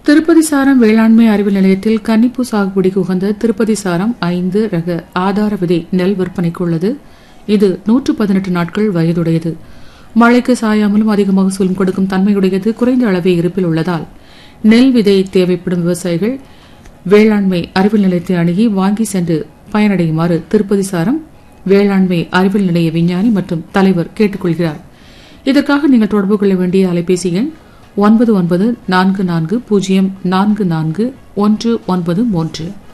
திருப்பதி சாரம் வேளாண்மை அறிவு நிலையத்தில் கன்னிப்பூ சாகுபடிக்கு உகந்த திருப்பதி சாரம் ஐந்து ரக ஆதார விதை நெல் விற்பனைக்கு உள்ளது இது நூற்று பதினெட்டு நாட்கள் வயதுடையது மழைக்கு சாயாமலும் அதிக மகசூலும் கொடுக்கும் தன்மையுடையது குறைந்த அளவே இருப்பில் உள்ளதால் நெல் விதை தேவைப்படும் விவசாயிகள் வேளாண்மை அறிவியல் நிலையத்தை அணுகி வாங்கி சென்று பயனடையுமாறு திருப்பதி சாரம் வேளாண்மை அறிவியல் நிலைய விஞ்ஞானி மற்றும் தலைவர் கேட்டுக்கொள்கிறார் இதற்காக நீங்கள் தொடர்பு கொள்ள வேண்டிய அலைபேசி எண் ஒன்பது ஒன்பது நான்கு நான்கு பூஜ்ஜியம் நான்கு நான்கு ஒன்று ஒன்பது மூன்று